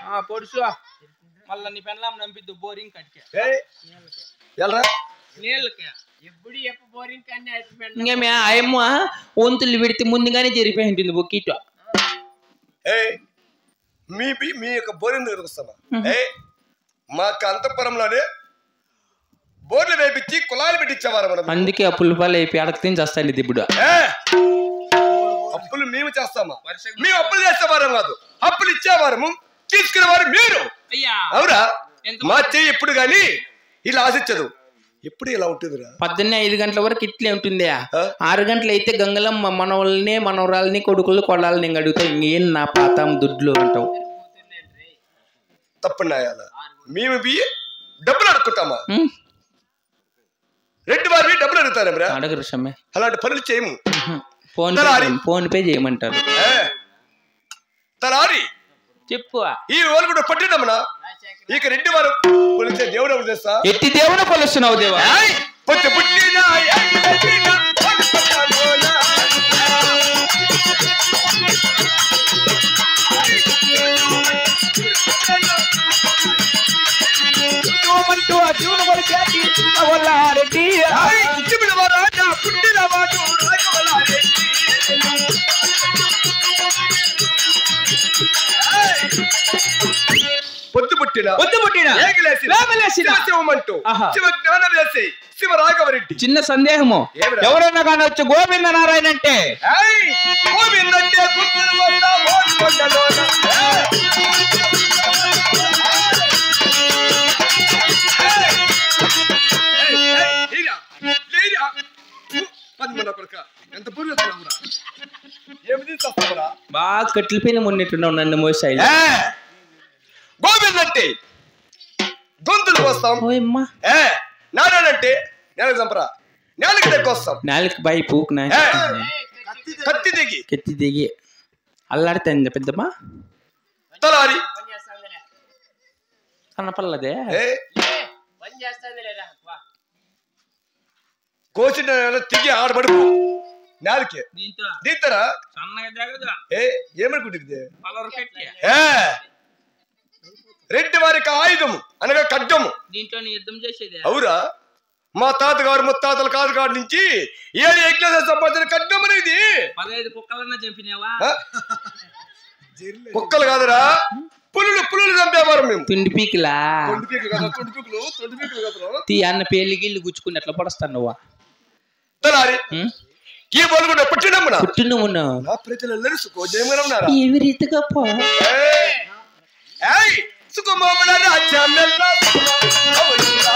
ఆ పొడుసు మళ్ళా నీ పెన్లాం నంపిద్దు బోరింగ్ కట్కే ఏయ్, ఎల్రా నీళ్ళకే ఎప్పుడు ఎప్పుడు బోరింగ్ కానీ అయిపోయింది ఇంకేమే ఆయమ్మ వంతులు పెడితే ముందుగానే జరిపోయి ఉంటుంది బొక్కిట ఏయ్ మీ బి- మీ యొక్క బోరింగ్ దగ్గరకు వస్తామా ఏ మాకు అంతఃపురంలోనే బోర్లు వేపించి కులాలు పెట్టించేవారు మనం అందుకే ఆ పులిపాలు అయిపోయి అడగ తిని చేస్తాను ఇది ఇప్పుడు ఏ, అప్పులు మేము చేస్తామా మేము అప్పులు చేసేవారం కాదు అప్పులు ఇచ్చేవారము తీసుకునేవారు మీరు అయ్యా అవురా ఎంత మా చెయ్యి ఎప్పుడు గాని ఇలా ఆశించదు ఎప్పుడు ఇలా ఉంటుందిరా పొద్దున్నే ఐదు గంటల వరకు ఇట్లే ఉంటుంది ఆ? ఆరు గంటలు అయితే గంగలం మా మనవల్ని మనవరాలని కొడుకులు కొడాలని ఇంక అడుగుతావు ఇంకేం నా పాతం దుడ్లు అంటావు తప్పున్నాయాల మేము బియ్య డబ్బులు అడుక్కుంటామా ఉం? రెడ్డి వారివి డబ్బులు అడుగుతారా అడగరు సమ్మె అలాంటి పనులు చేయము ఫోన్ పే తలారి. చేయం- ఫోన్ పే చేయమంటారు ఏ, తలారి చెప్పు ఈ రోజు కూడా పట్టినమ్మనా ఇక రెడ్డి వారు కొలిచే దేవుడు ఎవరు తెలుసా ఎట్టి దేవుని కొలుస్తున్నావు దేవా ఏయ్! పొద్దు పుట్టిన ఏయ్ పుట్టిన పొద్దు పుట్టినోనా. ఏయ్! పుట్టిన వారాట, పుట్టిన వాడు రాఘవలారెడ్డి. ఏయ్! పొద్దు పుట్టిన పొద్దు పుట్టిన ఏగిలేసిన వేమలేసిన. శివ శివమంటూ ఆహా. శివ జ్ఞానం వేసి శివ రాఘవరెడ్డి చిన్న సందేహము ఏమిరా? ఎవరైనా కానీ వచ్చి గోవింద నారాయణ అంటే ఏయ్! గోవిందంటే గుంటూరు వద్ద ఓడికొండలోన. ఏయ్! ఏయ్! ఏయ్! ఏయ్! లేరా? లేరా? ఫు! పద్మన కొడుక. ఎంత పూర్వీకురావురా? ఏమి తీసుకొస్తావురా? బాగా కట్ల పైన మున్నట్టున్నావు నన్ను మోసాయి ఏ! గోవిందంటే గొంతులు వస్తాం ఓయమ్మా ఏ నారాయణంటే నేలకు చంపరా నేలకి దగ్గొస్తాం నాలుగు బాయి పూకు నా ఏ! కత్తి దిగి కెత్తి దిగి అల్లాడితే పెద్దమ్మా తలారి పని చేస్తాందిలే కనపల్లదే ఏ పని చేస్తాంది లేదా వా కోసిన నేల తిగి ఆడబడుపు నేలకి దీంతో దీంతరా సన్నగా జగదు ఏ ఏమనుకుంటుంది పలవరు కట్టి ఏ రెడ్డి వారికి ఆయుధము అనగా ఖడ్గము దీంట్లో నీ యుద్ధం చేసేది అవురా మా తాతగారు ముత్తాతల కాదు కాడి నుంచి ఏడు యజ్ఞ సంపాదించిన ఖడ్గం అనేది పదహైదు కుక్కలన్నా చంపినావా ఆ? కుక్కలు కాదురా పులులు పులులు చంపేవారు మేము పిండి పీకిలా తొండి పీకులు కదా తొండి పీకులు తొండి పీకులు కదా తీ అన్న పేలి గిల్లు గుచ్చుకుని ఎట్లా పడస్తాను నువ్వా తలారి ఉం? ఈ బొలుగుండ పుట్టినమ్మున పుట్టి నువ్వు ఉన్నావు నా ప్రజలు నలుసుకో జయమనన్నారా ఏవి రీతిగా పో ఏయ్! ఏయ్! సుఖమోమన రాజ్యమెల్ల సుఖమోమనురా.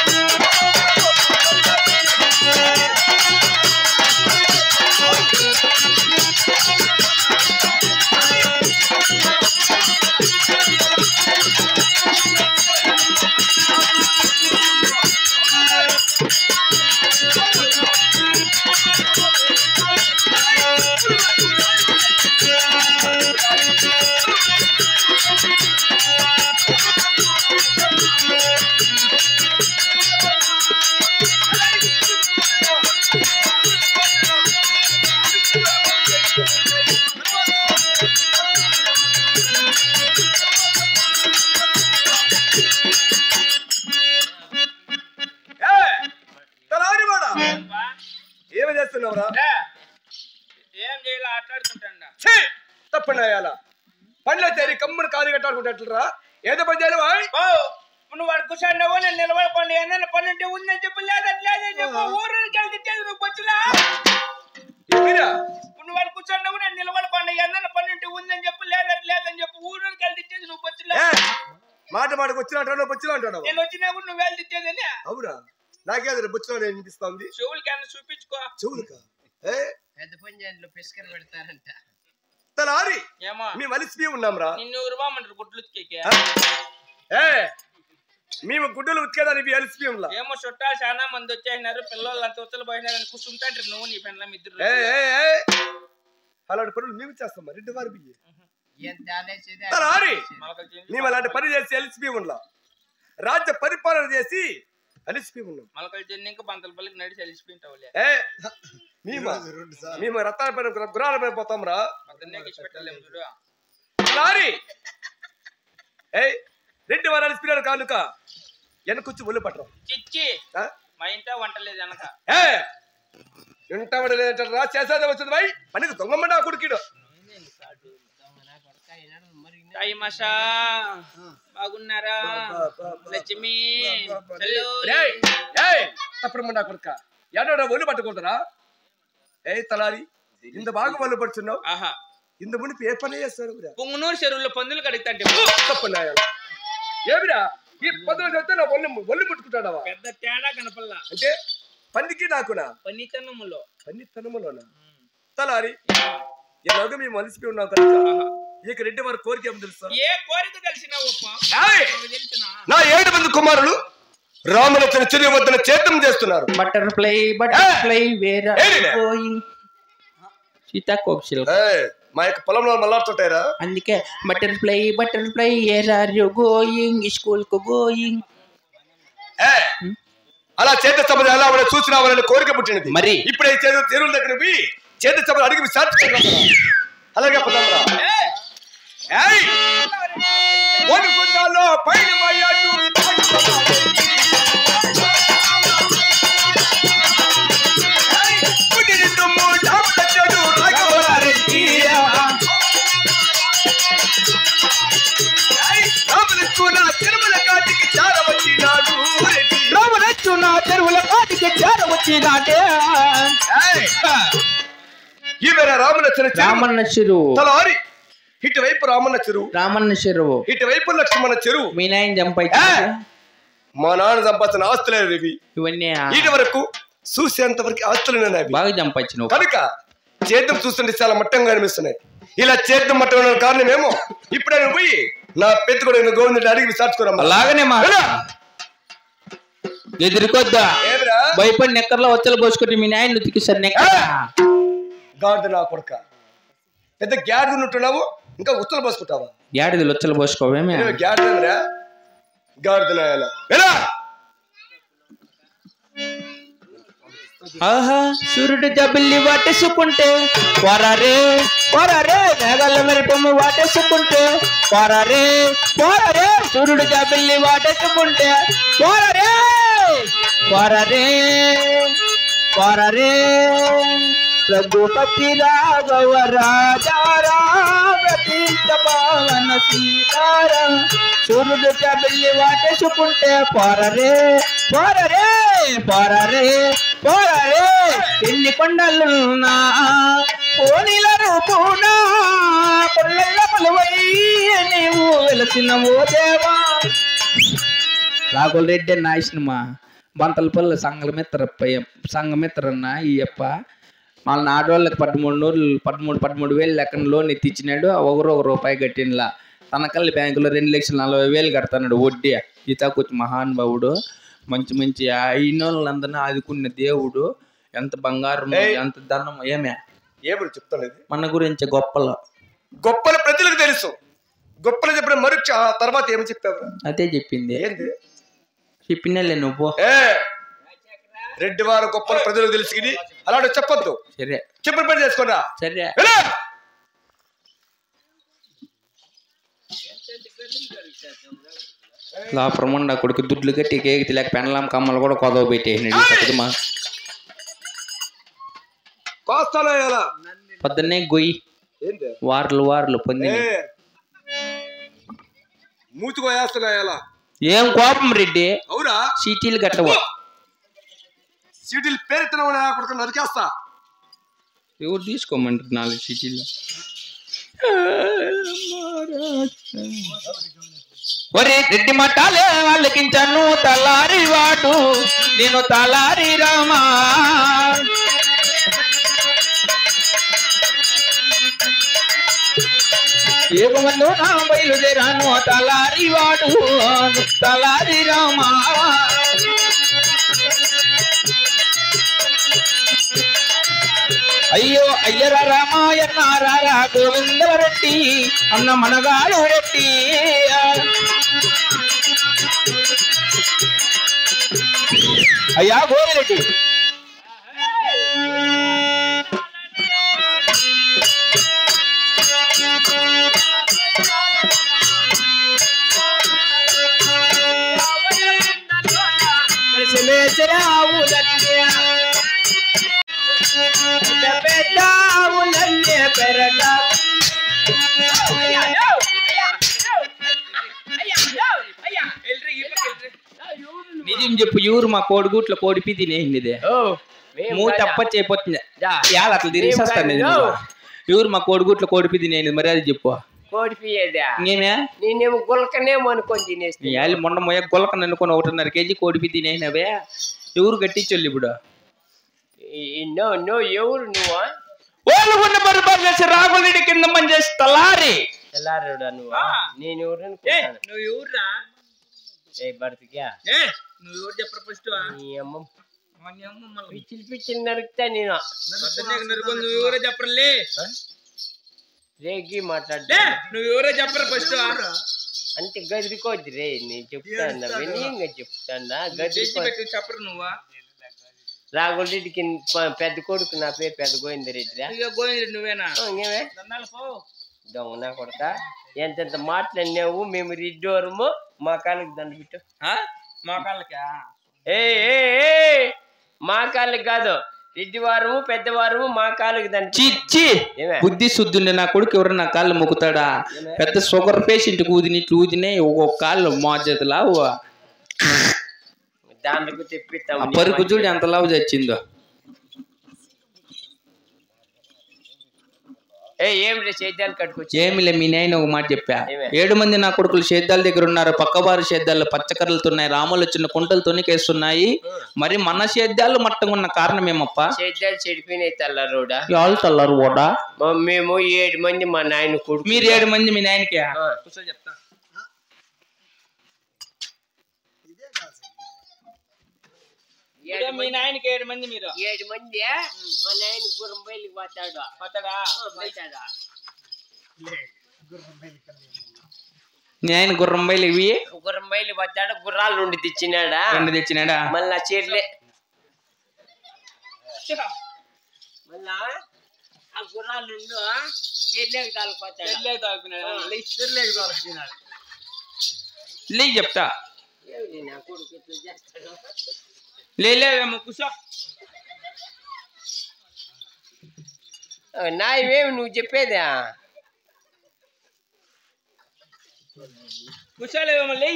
ఏయ్! తలారివాడా, ఏమి చేస్తున్నావురా ఏం చేయాలి ఆటాడుకుంటా ఛీ! తప్పండి అయ్యాల పండ్ల చేరి కమ్మును కాలు కట్టాలనుకుంటట్లరా ఏదో పని చేయాలి వాయ్? నువ్వు వాడు కూర్చోండావో నేను నిలబడుకోండి ఏదైనా పని ఉంటే ఉందని చెప్పు లేదని లేదని చెప్పు ఊరికి వెళ్తే నువ్వు వచ్చిలా ఏమిరా? నువ్వు వాడు కూర్చోండావు నేను నిలబడుకోండి ఏదైనా పని ఉంటే ఉందని చెప్పు లేదని లేదని చెప్పు ఊరికి వెళ్తే నువ్వు వచ్చిలా ఏ, మాట మాటకు వచ్చిన అంటాడు వచ్చిన అంటాడు నేను వచ్చినా కూడా నువ్వు వెళ్తేదని అవురా నాకే అది బుచ్చిలో నేను వినిపిస్తుంది చెవులకి అన్న చూపించుకో చెవులుక ఏ పెద్ద పంజాలు పిస్కర్ పెడతారంట తలారి ఏమో మేము అలిసిపోయి ఉన్నాంరా నిన్ను ఉరువామంటారు గుడ్లు ఉతికేకి. ఏ మేము గుడ్డలు ఉతికేదానికి అలిసిపోయి ఉన్నా ఏమో చుట్టాలు చాలా మంది వచ్చేసినారు పిల్లలు అంత ఉత్తలు పోయినారని కూర్చుంటాంటారు నువ్వు నీ పెళ్ళం ఇద్దరు ఏ ఏ ఏ అలాంటి పనులు మేము చేస్తాం రెడ్డి వారి బియ్యి ఎంత ఆలేసేది తలారి మొలకలు చేసి మేము అలాంటి పని చేసి అలిసిపోయి ఉన్నా రాజ్య పరిపాలన చేసి అలిసిపోయి ఉన్నాం మొలకలు చెన్నింక బంతల పల్లికి నడిచి అలిసిపోయింటావులే ఏ మేము మేము రత్నాల పైన గురాల పైన పోతాం రా పొద్దున్నే కిసి పెట్టలేము చూడు లారీ ఏయ్ రెండు వారాలు స్పీడ్ కానుక వెనకొచ్చి ఒళ్ళు పట్టడం చిచ్చి ఆ? మా ఇంట వంట లేదు వెనక ఏ ఇంటవడ రా చేసేదే వచ్చింది భయ్ పనికి దొంగమ్మ నా కొడుకుడు తాయి మషా బాగున్నారా లక్ష్మి హలో ఏయ్ ఏయ్ తప్పుడు నా కొడుక ఎన్నడ ఒళ్ళు పట్టుకుంటారా ఏయ్ తలారి ఇంత బాగా ఒళ్ళు పడుతున్నావు ఆహా ఇంత మునిపి ఏ పని చేస్తారు బిరా? పుంగునూరు చెరువులో పందులు కడుగుతాంటే తప్పు నాయాల. ఏమిరా ఈ పదులు చెప్తే నా ఒళ్ళు ఒళ్ళు పట్టుకుంటాడవా పెద్ద తేడా కనపల్లా అంటే పందికి నాకునా పనితనములో పన్ని తనములోనా తలారి ఎలాగో మేము మలిసిపోయి ఉన్నాం కనుక ఇక రెడ్డి వారి కోరిక ఏమి తెలుసా ఏ కోరిక తెలిసిన ఒప్ప ఏయ్! తెలిసిన నా ఏడు మంది కుమారులు రాములతని చెరువు వద్దన చేతం చేస్తున్నారు బటర్ఫ్లై బటర్ఫ్లై వేర్ ఏడిలే? గోయింగ్ సీతాకోక్షిల్ ఏయ్, మా యొక్క పొలంలో మళ్ళాడుతుంటారా అందుకే butterfly butterfly where are you going school కు గోయింగ్ అలా చేత సభలు ఎలా ఉన్నా చూసి రావాలని కోరిక పుట్టినది మరి? ఇప్పుడే చెరువు చెరువుల దగ్గర పోయి చేత సభలు అడిగి సాధించారు అలాగే పదమ్మరా ఏయ్ వణుకున్నాలో పైన మయ్యాడు ఏయ్, పుట్టిన దుమ్ము డాబుల చెడు రాఘవరారెడ్డి. ఏయ్, రాములక్కున తిరుమల కాటికి చారవచ్చినాడు రెడ్డి. రామనచ్చు నా చెరువుల కాటికి చేర వచ్చినాటే ఏయ్, ఈమెన రాములచ్చన చెరువు రామన్న చెరువు తలారి ఇటువైపు రామన్న చెరువు రామన్న చెరువు ఇటువైపు లక్ష్మణ చెరువు మీ నాయన చంపై ఏయ్, మా నాన్న సంపాదించిన ఆస్తులేదు ఇవి ఇవన్నీ వీటి వరకు చూసేంత వరకు ఆస్తులు ఉన్నాయి బాగా చంపచ్చినావు కనుక చేద్దాం చూస్తుంటే చాలా మట్టంగా అనిపిస్తున్నాయి ఇలా చేద్దాం మట్టం ఉన్న కారణం ఏమో ఇప్పుడే నువ్వు పోయి నా పెద్ద కూడా గోవిందుడు అడిగి విచారించుకోరమ్మా అలాగనే మా ఎదురుకొద్దా ఏమిరా భయపడి నెక్కర్లో వచ్చలు పోసుకుంటే మీ నాయన ఉతికిస్తారు నెక్కర్ గాడిద నా కొడుక పెద్ద గ్యాడ్ ఉన్నట్టున్నావు ఇంకా ఉత్తలు పోసుకుంటావా ఏడాది లొచ్చలు పోసుకోవేమే గ్యాడ్రా గాడిద నాయాల ఎలా ఆహా సూర్యుడు జబిల్లి వాటేసుకుంటే పోరారే పోరారే మేఘాల మెరుపము వాటేసుకుంటే పోరారే పోరారే సూర్యుడు జబిల్లి వాటేసుకుంటే పోరారే పోరారే పోరారే రఘుపతి రాఘవ రాజారా ప్రతీత పావన సీతారా సూర్యుడు జబిల్లి వాటేసుకుంటే పోరరే పోరరే పోరరే పోరరే ఎన్ని కొండలున్నా ఓనిల రూపునా కొల్లల కొలువై నీవు వెలసిన ఓ దేవా రాఘుల్ రెడ్డి అన్న సినిమా బంతలపల్లి సంఘమిత్ర సంఘమిత్రన్న ఈయప్ప వాళ్ళ ఆడవాళ్ళకి పదమూడు నూరు పదమూడు పదమూడు వేలు లెక్కన లోన్ ఎత్తిచ్చినాడు ఒకరు ఒక రూపాయి కట్టినలా తనకల్లి బ్యాంకులో రెండు లక్షల నలభై వేలు కడతాడు వడ్డీ ఈతాకొచ్చి మహానుభావుడు మంచి మంచి అయినోళ్ళందరినీ ఆదుకున్న దేవుడు ఎంత బంగారం ఏయ్. ఎంత ధనం ఏమే ఏమిటి చెప్తాను ఇది మన గురించి గొప్పలు గొప్పలు ప్రజలకు తెలుసు గొప్పలు చెప్పిన మరుక్ష ఆ తర్వాత ఏమి చెప్పావు అదే చెప్పింది ఏంది చెప్పినలే నువ్వు ఏ రెడ్డి వారు గొప్పలు ప్రజలకు తెలుసుకుని అలాంటి చెప్పొద్దు సరే చెప్పిన పని చేసుకోరా సరే ఎలా? లోపల కొడుకు దుడ్లు కట్టి కేక్ లేక పెనలాం కమ్మలు కూడా కొదవ పెట్టేసినాడు మా కోస్తాలో ఎలా పొద్దున్నే గొయ్యి ఏంది వార్లు వార్లు పొంది ఏ మూతికో వేస్తున్నా ఎలా ఏం కోపం రెడ్డి అవురా సీటీలు కట్టవు సీటీలు పేరెత్తన కొడుకు నరికేస్తా ఎవరు తీసుకోమంటారు నాలుగు సీటీలు ఒరే రెడ్డి మట్టాలే వాళ్ళకించాను తలారి వాడు నేను తలారి రామా ఏగమల్లో నా బయలుదేరాను తలారి వాడు తలారి రామా అయ్యో అయ్యర రామాయణ రారా గోవిందరెడ్డి అన్న మనగాడు రెడ్డి అయ్యా గోవిరెడ్డి పెసర ఆవులన్నీ పెద్ద పెద్ద ఆవులన్నీ పెరట నిజం చెప్పు ఎవరు మా కోడిగుట్ల కోడిపి తినేసింది ఇదే మూత తప్ప చేయపోతుంది యాద అట్లా తిరిగిస్తాను ఎవరు మా కోడిగుట్ల కోడిపి తినేది మరి అది చెప్పు కోడిపియేదా నేనే నేనేమో గులకనేమో అనుకొని తినేస్తా నీ ఆలు మొన్న మొయ్య గొలక అనుకుని ఒకటిన్నర కేజీ కోడిపి తినేసినవే ఎవరు కట్టించోళ్ళు ఇప్పుడు నో నో ఎవరు నువ్వా వాళ్ళు ఉన్న బరుబారు చేసి రాగులడి కింద పని చేసి తలారి తెల్లారుడా నువ్వా నేను ఎవరు అనుకుంటాను నువ్వు ఎవరురా ఏ భర్తగా నువ్వు ఎవరు చెప్పరు ఫస్ట్ నీ అమ్మ పిచ్చిలు పిచ్చిలు నరుకుతా నేను నువ్వు ఎవరో చెప్పరులే రేగి మాట్లాడు నువ్వు ఎవరో చెప్పరు ఫస్ట్ అంటే గదిరికోద్ది రే నేను చెప్తాను వినయంగా చెప్తాను గదిరికో చెప్పరు నువ్వు రాఘులరెడ్డికి ప- పెద్ద కొడుకు నా పేరు పెద్ద గోవిందరెడ్డిరా ఇక గోవిందుడు నువ్వేనా ఆ, ఇంకేమే దొంగ నా కొడక ఎంతెంత మాట్లాడినావు మేము రెడ్డోరము మా కాళ్ళకి దండ పెట్టు ఆ? మా కాళ్ళకా ఏ ఏ ఏ మా కాళ్ళకి కాదు రెడ్డివారము పెద్దవారము మా కాళ్ళకి దండ పెట్టు. చిచ్చి ఏమే బుద్ధి శుద్ధుండే నా కొడుకు ఎవరు నా కాళ్ళు మొక్కుతాడా పెద్ద షుగర్ పేషెంట్ ఊదినట్లు ఊదినే ఒక్కొక్క కాళ్ళు మోచేతులా దాంట్లో తెప్పిస్తాము ఆ పరుకు చూడు ఎంత లావు చచ్చిందో ఏ ఏం రే సేద్యాలు కట్టుకొచ్చి ఏమిలే మీ నాయన ఒక మాట చెప్పా ఏమే? ఏడు మంది నా కొడుకులు సేద్యాల దగ్గర ఉన్నారు పక్కవారి సేద్యాల్లో పచ్చకర్రలతో ఉన్నాయి రాములు చిన్న కుంటలు తొనికేస్తున్నాయి మరి మన సేద్యాలు మట్టంగా ఉన్న కారణం ఏమప్ప సేద్యాలు చెడిపోయినాయి తెల్లారోడా వాళ్ళు తల్లారు ఓడా మేము ఏడు మంది మా నాయన కొడుకు మీరు ఏడు మంది మీ నాయనకి ఆ. చెప్తా ఏడు మీ నాయనకి ఏడు మంది మీరు ఏడు మంది మా నాయన గుర్రం బయలుకి పోతాడు పోతాడా? ఆ, పోతాడా మీ నాయన గుర్రం బయలు ఇవి గుర్రం బయలు పోతాడు గుర్రాలు నుండి తెచ్చినాడా రెండు తెచ్చినాడా మళ్ళా చీరలే మళ్ళా ఆ గుర్రాలు నుండు చీరలేకి తాలిపోతాడు లే చెప్తా ఏమిటి నా కొడుకు ఇట్లా చేస్తాడు లే లేవేమో కూర్చో నా ఇవేమి నువ్వు చెప్పేదా కూర్చోలేవేమో లే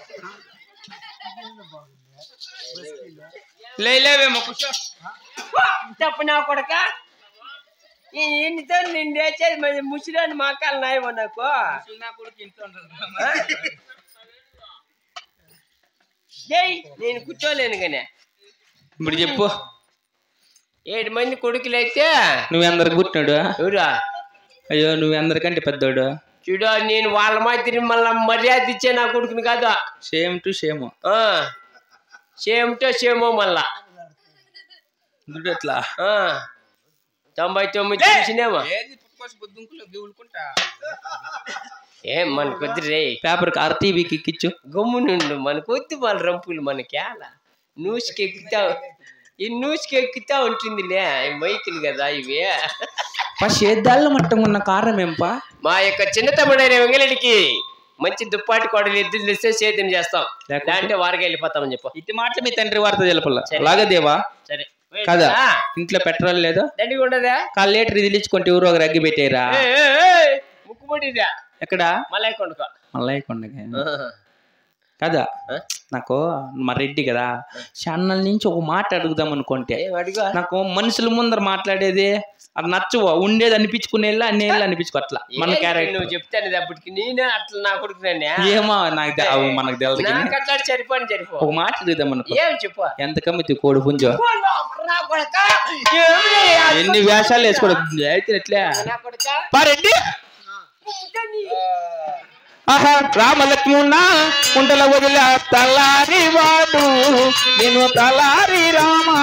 లే లేవేమో కూర్చో తప్పు నా కొడక ఈ ఎన్నితో నేను లేచేది మరి ముసిరాని మాకాలు నాయమో నాకు నా కొడుకు ఇంట్లో ఉంటాడు జై నేను కూర్చోలేను కానీ ఇప్పుడు చెప్పు ఏడు మంది కొడుకులు అయితే నువ్వెందరికి పుట్టినాడు ఎవరా అయ్యో నువ్వెందరికంటే పెద్దోడు చూడు నేను వాళ్ళ మాదిరి మళ్ళా మర్యాద ఇచ్చే నా కొడుకుని కాదు సేమ్ టు సేమ్ ఆ. సేమ్టో సేమో మళ్ళా దుడ్డు ఎట్లా ఆ. తొంభై తొమ్మిది చూసినేమో ఏది పుట్టుకోసి బుద్దుంకులు గివులుకుంటా ఏం మనకు వద్దు రే పేపర్ ఆర్టీవీకి ఎక్కిచ్చు గమ్మునుండు మనకు వద్దు వాళ్ళ రంపులు మనకి ఎలా నూసుకి ఎక్కుతా ఈ నూసుకి ఎక్కుతా ఉంటుందిలే ఈ మైకులు కదా ఇవి ఫస్ట్ సేద్యాల్లో మట్టంగా ఉన్న కారణం ఏంపా మా యొక్క చిన్న తమ్ముడైన వెంగళడికి మంచి దుప్పాటి కోడలు ఎద్దులు తెస్తే సేద్యం చేస్తాం లేకపోతే? అంటే వారికి వెళ్ళిపోతామని చెప్పు ఇటు మాటలు మీ తండ్రి వార్త తెలపల్ల అలాగే దేవా సరే కదా ఆ, ఇంట్లో పెట్రోల్ లేదు దండిగా ఉండదా కాల్ లీటర్ ఇది ఇచ్చుకుంటే ఎవరు ఒక అగ్గి పెట్టారా ఏయ్, ఏయ్, ఏయ్, ముక్కుపొడిదా ఎక్కడ మలై కొండకు మల్లయ్య కొండకి కదా నాకు మా రెడ్డి కదా ఛానల్ నుంచి ఒక మాట అడుగుదాం అనుకుంటే ఏం అడుగు నాకు మనుషుల ముందర మాట్లాడేది అది నచ్చవు ఉండేది అనిపించుకునేలా అన్నేళ్ళు అనిపించుకో అట్లా మన ఏంటి క్యారెక్టర్ నువ్వు చెప్తాను అప్పటికి నేనే అట్లా నా కొడుకునే ఏమో నాకు తె- అవి మనకు తెలియదు కానీ నాకు అట్లా సరిపోని సరిపో ఒక మాట అడుగుదాం అనుకో ఏం చెప్పు ఎంత కమ్మితి కోడి పుంజో నా కొడక ఏమిటి? ఎన్ని వేషాలు వేసుకోవడం అయితే ఎట్లా నా కొడక పా రెడ్డి ఆహా రామలక్ష్మణ కుంటల వదిల తలారి వాడు నేను తలారి రామా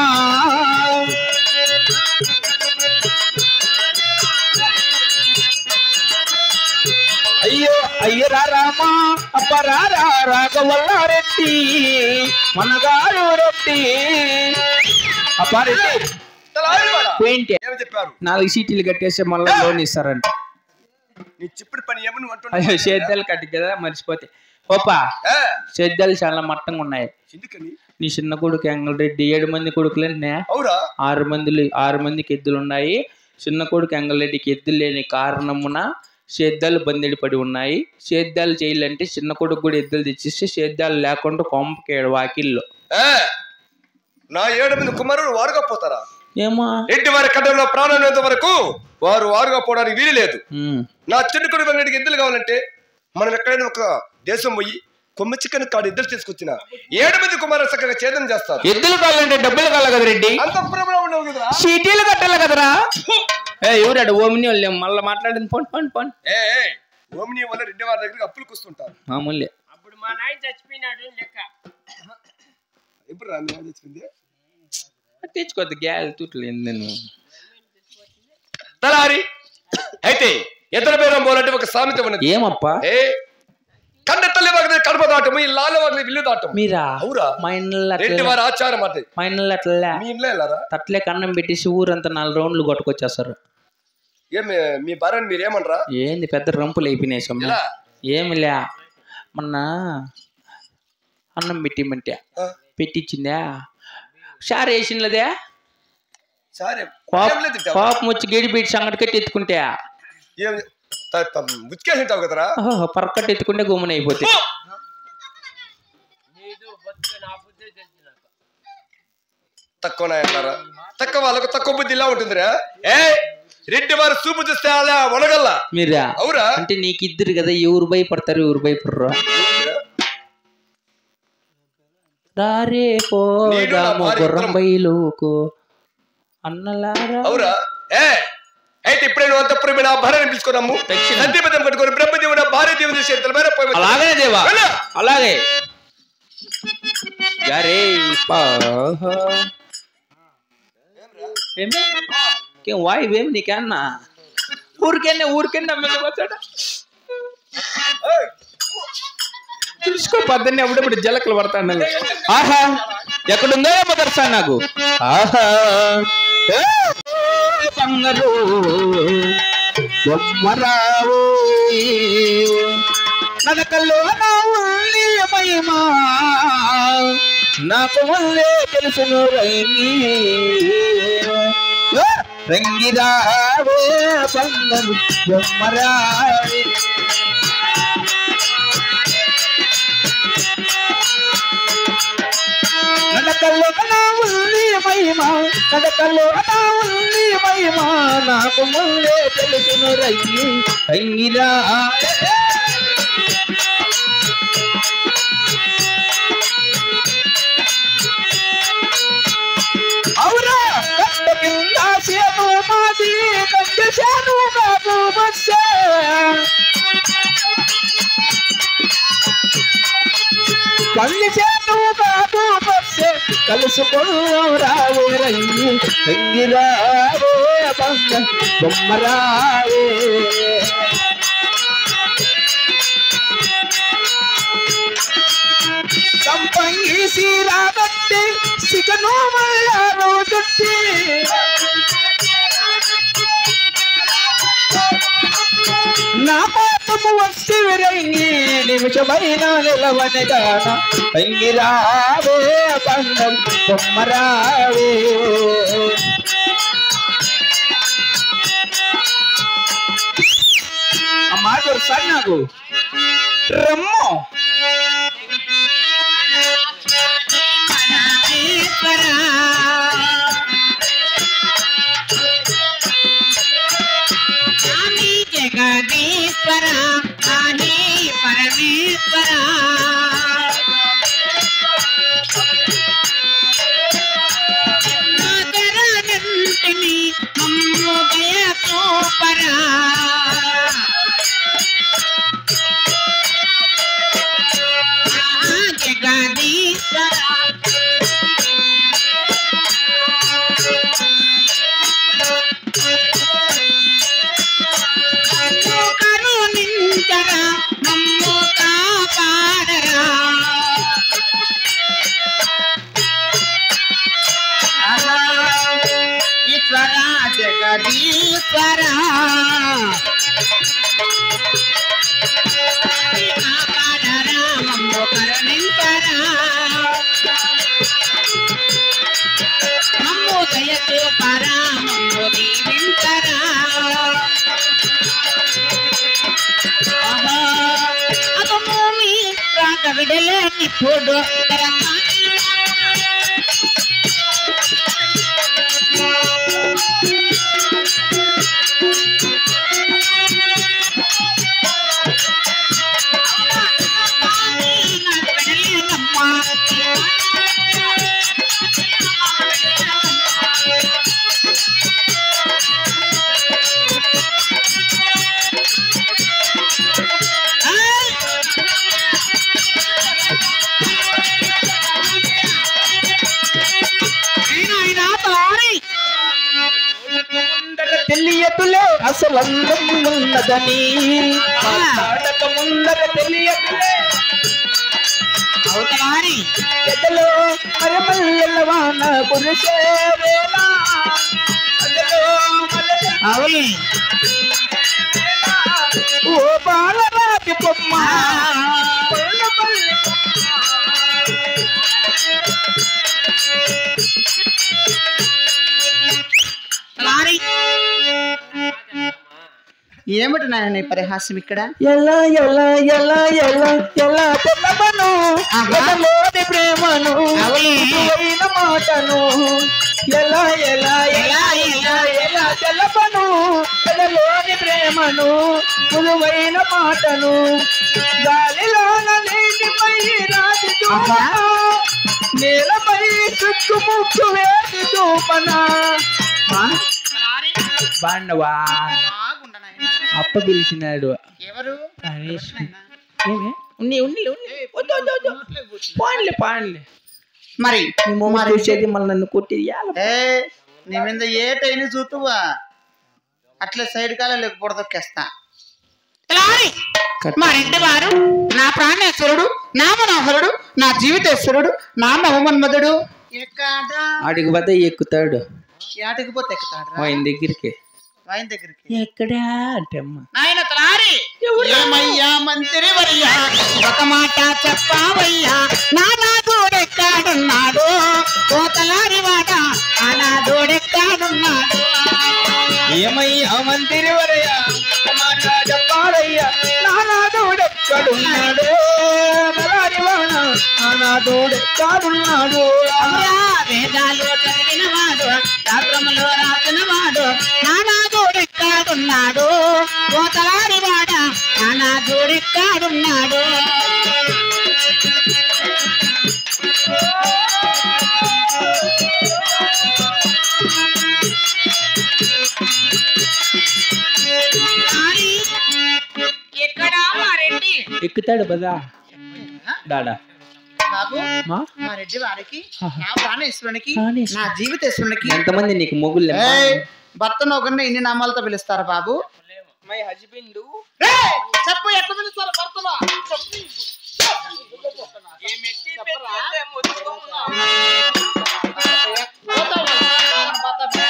అయ్యో అయ్యరా రామా అప్పరారా రాఘవల్ల రెడ్డి మనగారు రెడ్డి అప్పారెడ్డి తలారివాడా? ఏంటి ఏమి చెప్పారు నాలుగు సీట్లు కట్టేస్తే మళ్ళీ లోన్ ఇస్తారంట నీ చిప్పుడు పని ఏమని అయ్యో అంటున్నావు సేద్యాలు కట్టి కదా మర్చిపోతే ఓపా ఏ, సేద్యాలు చాలా మట్టంగా ఉన్నాయి ఎందుకని నీ చిన్న కొడుకు ఎంగళరెడ్డి ఏడు మంది కొడుకులనే అవురా ఆరు మందిలు ఆరు మందికి ఎద్దులు ఉన్నాయి చిన్న కొడుకు ఎంగళరెడ్డికి ఎద్దులు లేని కారణమున సేద్యాలు బందెడి పడి ఉన్నాయి సేద్యాలు చేయాలంటే చిన్న కొడుకు కూడా ఎద్దులు తెచ్చిస్తే సేద్యాలు లేకుండా కొంపకేడు వాకిల్లో ఏ, నా ఏడు మంది కుమారులు వారుగా పోతారా ఏమో రెడ్డి వారి కడ్డంలో ప్రాణం ఉన్నంత వరకు వారు వారుగా పోవడానికి వీలు లేదు ఉమ్. నా చిన్న కొడుకు వెంకటికి ఎద్దులు కావాలంటే మనం ఎక్కడైనా ఒక దేశం పోయి కొమ్మ చికెన్ కాడు ఇద్దరు తీసుకొచ్చిన ఏడు మంది కుమారులు చక్కగా ఛేదం చేస్తారు ఎద్దులు కావాలంటే డబ్బులు కావాలి కదా రెడ్డి అంత పురంలో ఉండవు కదరా సీటీలు కట్టాలి కదరా ఏ ఎవరాడు ఓమిని వాళ్ళు మళ్ళీ మాట్లాడింది పోండి పోండి పోండి ఏ ఏ, ఓమిని వల్ల రెడ్డి వారి దగ్గరికి అప్పులు కూస్తుంటారు మామూలే అప్పుడు మా నాయన చచ్చిపోయినాడు లెక్క ఇప్పుడు రా నేను తెచ్చుకుంది తెచ్చుకోద్దు గ్యాల్ తుట్లు నేను తలారి అయితే ఇతర పేరం పోలంటే ఒక సామెత ఉన్నది ఏమప్పా ఏ కండ తల్లి వాగిన కడప దాటము ఈ లాల వాగిన విల్లు దాటము మీరా అవురా మా ఇంట్లో రెడ్డి అట్లా వారి ఆచారం అది మా ఇంట్లో అట్లా మీ ఇంట్లో వెళ్ళారా తట్లే కన్నం పెట్టేసి ఊరంతా నాలుగు రౌండ్లు కొట్టుకొచ్చేస్తారు ఏమి మీ భార్యని మీరు ఏమనరా ఏంది పెద్ద రంపులు అయిపోయినాయి సొమ్ము ఎలా ఏమిలే మొన్న అన్నం పెట్టిమంటే ఆ, పెట్టించిందా షార్ వేసినదే సరే కోప ఏం లేదు తింటావా? కోపం వచ్చి గడి పెట్టి సంగటి కట్టి ఎత్తుకుంటే ఏం త- త- ఉతికేసి ఉంటావు కదరా ఓహో, పరకట్టి ఎత్తుకుంటే గుమ్మన అయిపోతే నీదు బతుకు నా బుద్ధి తెలుసు నాకు తక్కువ నాయన్నారా తక్కువ వాళ్ళకు తక్కువ బుద్ధి ఇలా ఉంటుందిరా ఏ రెడ్డి వారు చూపు చూస్తే అలా వనగల్లా మీరా అవురా అంటే నీకు ఇద్దరు కదా ఎవరు భయపడతారు ఎవరు భయపడరు రారే పోదాము భార్య గుర్రం ఇద్దరం. బయలుకు అన్నలారా అవురా ఏ అయితే ఇప్పుడే నువ్వు అంతపురం నా భార్యని పిలుచుకున్నాము తక్షణం. నందిపదం కట్టుకొని బ్రహ్మదేవుడు భార్య దేవుని చేతుల మీద పోయి వచ్చి- అలాగే దేవా వెళ్ళు. అలాగే యారే ఏం వాయి ఏం నీకన్నా ఊరికెళ్ళే ఊరికెళ్ళి అమ్మకి వచ్చాడా ఏయ్, చూసుకో పద్దెని అప్పుడప్పుడు జలకలు పడతాను ఆహా ఎక్కడుందో మదర్సా నాకు ఆహా ఏ, బంగారు బొమ్మరావు నడకల్లో నా ఉల్లి మహిమా నాకు ముందే తెలుసును రంగి ఏ, రంగిరావే బంగారు బొమ్మరావే నడకల్లో నా ఉల్లి మహిమా నడకల్లో నా ఉల్లి మహిమా నాకు ముందే తెలుసును రంగి రంగిరా అవురా కట్ట కింద సేను మాది కంట సేను బాబు బస్సే కళ్ళు చేను బాబు బస్సే కలుసుకురావు రంగి రంగిరావే బంగ బొమ్మరావే సంపంగి సీరాగట్టి సిగను మల్లారో దుట్టి నా పాపము వచ్చి విరంగి నిమిషమైన నిలవని గాన రంగిరావే బంగం బొమ్మరావే అమ్మా దొరసారి నాకు రమ్మో స్వామి జగదీశ్వర ఆహి పరమేశ్వర నాగరానంటిని మమ్ము దయతో పరా ఆహా జగదీశ్వర నన్ను కరుణించరా నమ్ము కాపాడరా ఈశ్వర జగదీశ్వర కాపాడరా మమ్ము కరుణించరా విడలేని పొడు ముందర తెలియదులే అసలు అందం ఉన్నదని మాట్లాడక ముందర తెలియదులే అవతలారి ఎదలో మరమల్లెల వాన కురిసే వేళ అదలో మల్లెల అవును ఓ బాలరాతి బొమ్మ పొల్ల పల్లె లారీ ఏమిటి నాయన ఈ పరిహాసం ఇక్కడ ఎలా ఎలా ఎలా ఎలా ఎలా తెల్లమను ఆహా. ఎదలోని ప్రేమను అవునే. మృదువైన మాటను ఎలా ఎలా ఎలా ఎలా ఎలా తెల్లమను ఎదలోని ప్రేమను మృదువైన మాటను గాలిలోన నీటిపై రాతి ఆహా. నేలపై చుక్కు ముక్కు వేసి చూపనా బాండవా బాగుండ నాయన అప్ప పిలిచినాడు ఎవరు గణేష్ ఏమే ఉన్ని ఉన్ని ఉన్ని వద్దు వద్దు వద్దు పాన్లే పాన్లే మరి నీ మొమ్మ మరి చూసేది మళ్ళీ నన్ను కొట్టి ఏ నీ మీద ఏ టైన్ చూతువా అట్లా సైడ్ కాల లేకపోతే దొక్కేస్తా మరింటి వారు నా ప్రాణేశ్వరుడు నా మనోహరుడు నా జీవితేశ్వరుడు నా మహమన్మధుడు ఎక్కడా ఆడికి వద్ద ఎక్కుతాడు ఏటకి పోతే ఎక్కుతాడు ఆయన దగ్గరికి ఆయన దగ్గరికి ఎక్కడా అంటే అమ్మ నాయన తలారి ఏమయ్యా మంత్రి వర్యా ఒక మాట చెప్పావయ్యా నా నాదోడెక్కాడున్నాడు ఓ తలారి వాడ ఆ నాదోడెక్కాడున్నాడు ఏమయ్యా మంత్రి వరయ్యా ఒక మాట చెప్పాడయ్యా నానాదోడెక్కడున్నాడు నలారివాణ నానాదోడెక్కడున్నాడు అమ్మా, వేదాలు చదివినవాడు శాస్త్రములో రాసినవాడు నానాదోడెక్కాడున్నాడు ఓ తలారి వాడ నానాదోడెక్కాడున్నాడు ఎక్కడ మారెడ్డి ఎక్కుతాడు బదా డాడా బాబు మా మా రెడ్డి వారికి నా ప్రాణేశ్వరునికి ప్రాణేశ్వరునికి. నా జీవితేశ్వరునికి ఎంతమంది నీకు మొగుళ్ళు ఏయ్, భర్తను ఒకరిని ఇన్ని నామాలతో పిలుస్తారు బాబు మై హస్బెండ్ ఏయ్, చెప్పు ఎట్లా పిలుస్తారు భర్తను చెప్పు. పోతావా? పోతావా?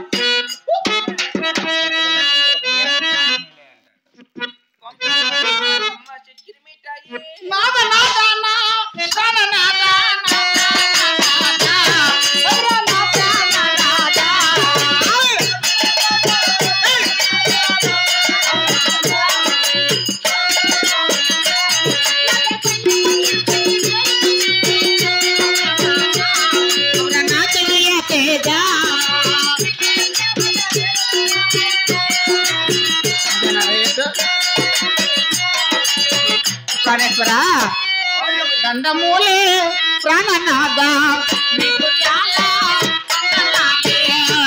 నాద నాద నా, నాద నాద నా, నాద నాద నా, నాద నాద. నా చెయ్య తేజ ప్రాణేశ్వర దండమూలే ప్రాణనాథ నీకు చాలా వందనాలే.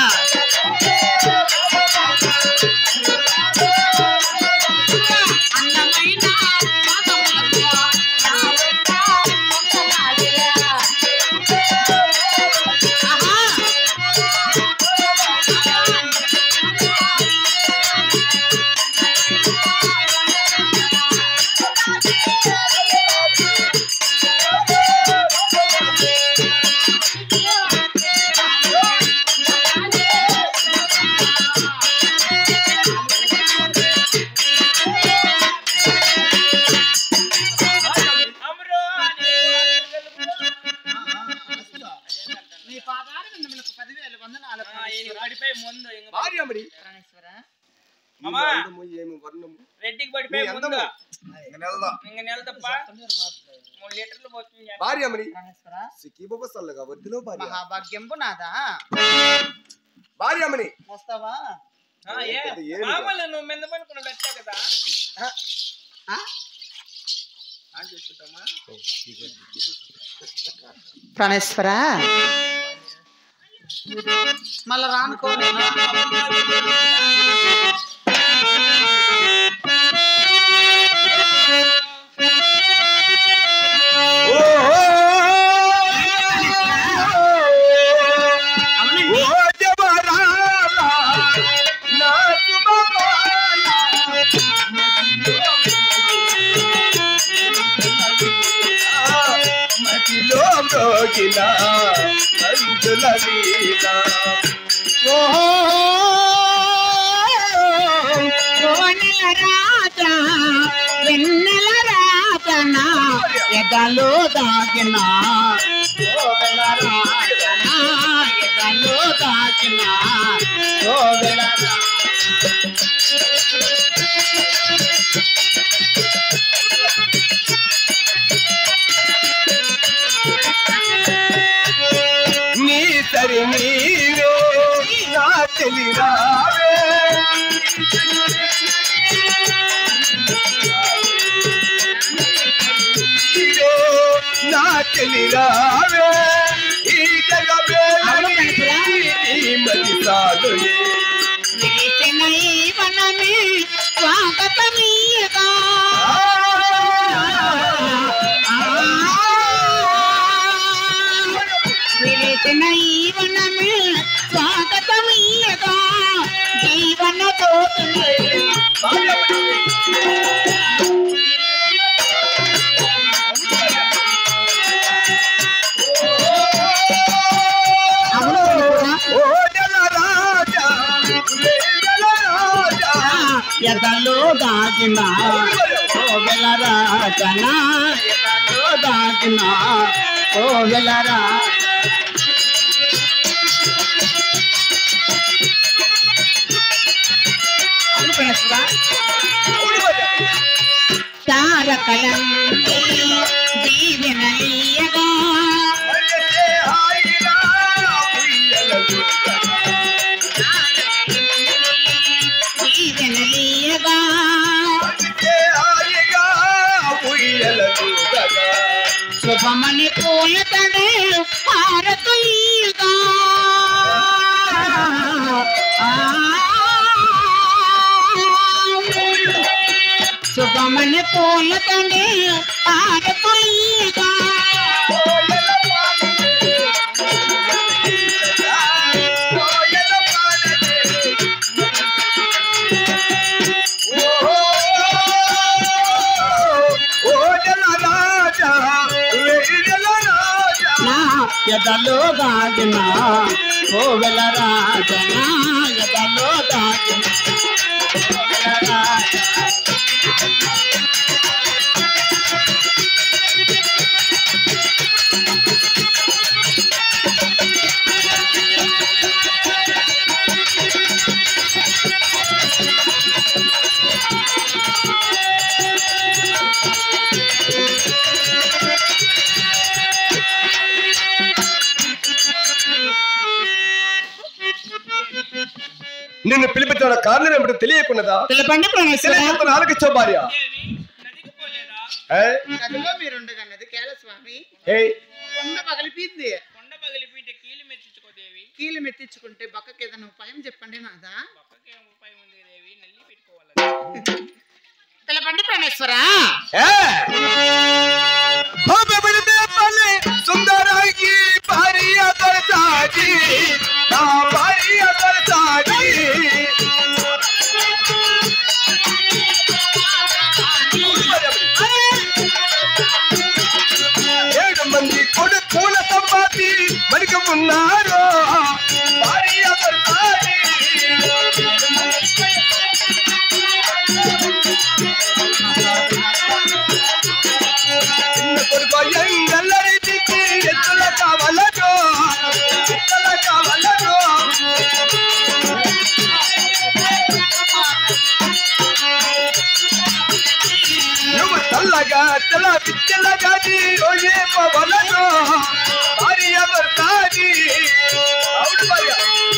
అందమైన పాదములకు నా వందనాలే. ఆహా నీ పాదాల విందములకు పదివేల వందనాలు ప్రాణేశ్వర. భార్య మరి ప్రాణేశ్వర ఈ అందము ఏమి వర్ణము రెడ్డికి నీ పడిపోయి ముందు అందము ఇంక నెలదా ఇంక నెల తప్ప మూడు లీటర్లు పోతుంది భార్యమని ప్రాణేశ్వరా సిక్కిబొబ్బ సల్లగా వద్దులో భార్య మహాభాగ్యంబు నాదా భార్యమని వస్తావా ఇది ఏమి మామూలు నువ్వు మెంద పనుకున్నాడు అట్లే కదా ఆ? ఆ చెప్పుతామా ప్రాణేశ్వరా మళ్ళా రానుకో అవునండి మదిలో మ్రోగిన అందుల వీణ కోనెల రాజా వెన్నెల రాజన ఎదలో దాగిన కోవెల రాజన ఎదలో దాగిన కోవెల రాజన నీ సరి నీవే నా తెలిరావే నీవే నా తెలిరావే ఈ జగమే అవును కనుకురా. ఈ మది సాగులే విరిసిన ఈ వనమే స్వాగతమీయగా విరిసిన ఈ వనమే స్వాగతమీయగా జీవన జ్యోతులే అవును కనుకురా. ఓ జల రాజా జల రాజా ఎదలో దాగిన కోవెల రాజన ఎదలో దాగిన కోవెల రాజ తారకలంటి దీవెనలీయగా అల్లె హాయిగా ఉయ్యలలు దీవెనలీయగా అల్లె హాయిగా ఉయ్యలలు గగా శుభమని పూలతడే హారతులీయగా శుభమని పూలతడే హారతులీయగా కోయల పాడనే ఓ ఓ జల రాజా జల రాజా నా ఎదలో దాగిన కోవెల రాజన ఎదలో దాగిన కోవెల రాజ నిన్ను పిలిపించిన కారణం ఏమిటో తెలియకున్నదా పిలపండి ప్రాణేశ్వర తెలియకుండా ఆలకించో భార్య నదికి పోలేదా ఏయ్, గదిలో మీరుండగన్నది కేల స్వామి ఏయ్, కొండ పగిలిపోయింది కొండ పగిలిపోయింటే కీలు మెచ్చుకోదేవి కీలు మెత్తించుకుంటే బక్కకి ఏదైనా ఉపాయం చెప్పండి నాదా పక్కకి ఏం ఉపాయం ఉంది దేవి నల్లి పెట్టుకోవాలి పిలపండి ప్రాణేశ్వర ఏయ్. భవ్య బిడతే పల్లె సుందరాంగి భార్య దర్శాజీ నా భార్య దర్శాజీ ఏడు మంది కొడుకుల సంపాతి మనకి ఉన్నారు భార్య దర్శాజీ చిన్న కొడుకు ఎంగల్లరికి ఎత్తుల కావలతో ఎత్తుల కావలతో నువ్వు తెల్లగా తెల్ల పిచ్చల జాతి ఓయే పవలతో భార్య భర్తాది అవును భార్య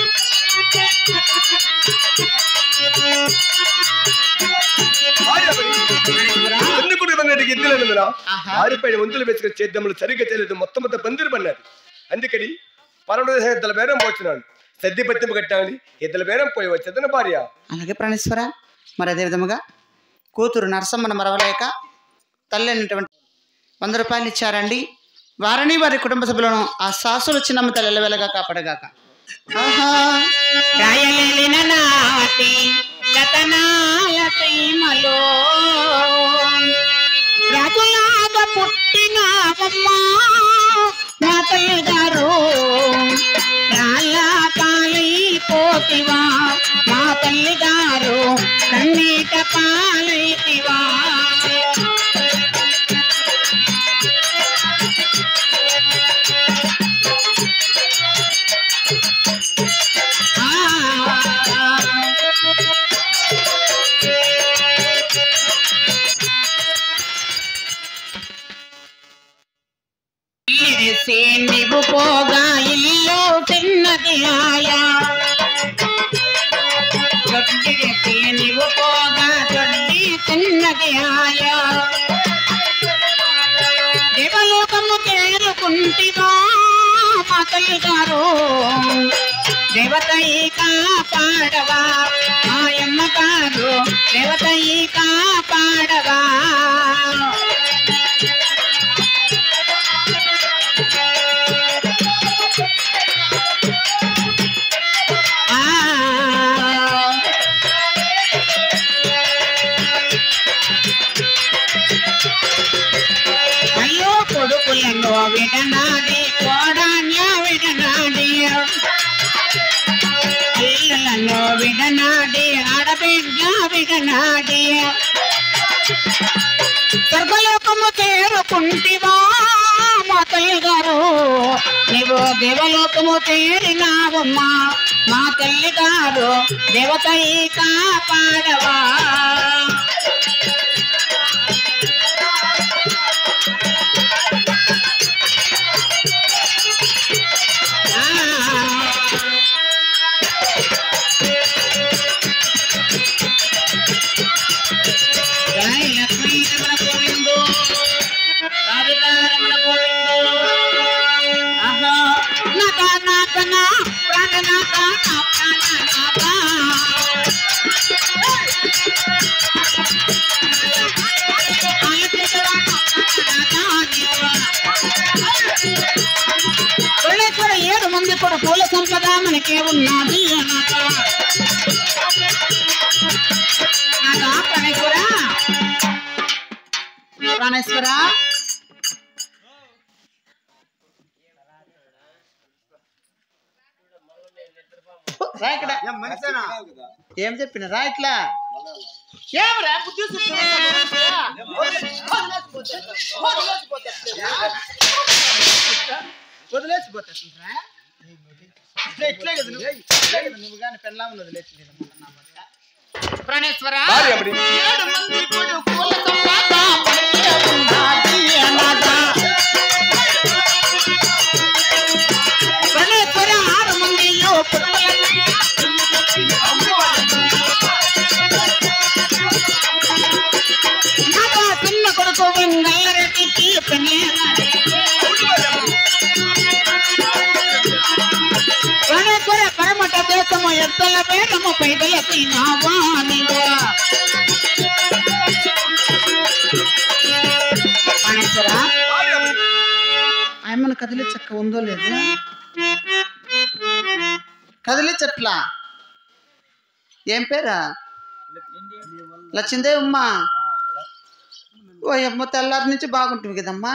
భార్య మరి. ఎందుకు ఇవన్నీ ఎద్దులను మీరు ఆహా. ఆరిపైన వంతులు వెతుకుని చేద్దాములు సరిగ్గా చేయలేదు మొత్తం మొత్తం బందిరు పడినది అందుకని పరమడు ఇద్దల బేరం పోతున్నాను సద్ది పత్తింపు కట్టామని ఇద్దల బేరం పోయి వచ్చేదన భార్య అలాగే ప్రాణేశ్వర మరి అదే విధముగా కూతురు నరసమ్మను మరవలేక తల్లి అయినటువంటి వంద రూపాయలు ఇచ్చారండి వారిని వారి కుటుంబ సభ్యులను ఆ సాసులు చిన్నమ్మ తల్లి వెలగా కాపాడగాక ఆహా రాయలేలిన నాటి రతనాల సీమలో రాజులాగా పుట్టినావమ్మా మా తల్లి గారు రాళ్ళ పాలైపోతివా మా తల్లి గారు కన్నీట పాలైతివా ఇరిసి నీవు పోగా ఇల్లు తిన్నది ఆయా దొడ్డిరిసి నీవు పోగా దొడ్డి తిన్నది ఆయా దేవలోకము చేరుకుంటివా మా తల్లి గారు దేవతయి కాపాడవా మాయమ్మ గారు దేవతయి కాపాడవా ఆ అయ్యో కొడుకులను విడనాడి కోడాన్య విడనాడి పిల్లలను విడనాడి ఆడబిడ్డ విడనాడి స్వర్గలోకము చేరుకుంటివా మా తల్లి గారు నీవు దేవలోకము చేరినావమ్మా మా తల్లి గారు దేవతయి కాపాడవా జై లక్ష్మీ రమణ గోవిందో రాధికా రమణ గోవిందో ఆహా నాక నాక నా ప్రాణ నాక నా ప్రాణ నాక కొల్లేశ్వర ఏడు మంది కూడా పూల సంపద మనకే ఉన్నది అనాక నాకా ప్రాణేశ్వర ప్రాణేశ్వర రా ఇక్కడ ఏం చెప్పిన రా ఇట్లా ఏమరా బుద్ధి వదిలేసిపోతా ఇట్లే కదా నువ్వు ఇట్లే కదా నువ్వు కానీ పెళ్ళామని వదిలేసి ప్రాణేశ్వర భార్య మరి. ఏడు మంది కొడుకుల సంపాద మనకే ఉన్నది అనాథ. ప్రాణేశ్వర ఆరు మందిలో నాతో చిన్న కొడుకు వెంగళరెడ్డికి పెళ్ళాడు గణేశ్వర పరమట దేశము ఎద్దల వేదము పైదల తినావా నీవా గణేశ్వర భార్య మరి. ఆయమ్మను కదిలే చెక్క ఉందో లేదు కదిలే చెట్ల ఏం పేరా లచ్చిందే ఉమ్మా ఓ అమ్మ తెల్లారి నుంచి బాగుంటుంది కదమ్మా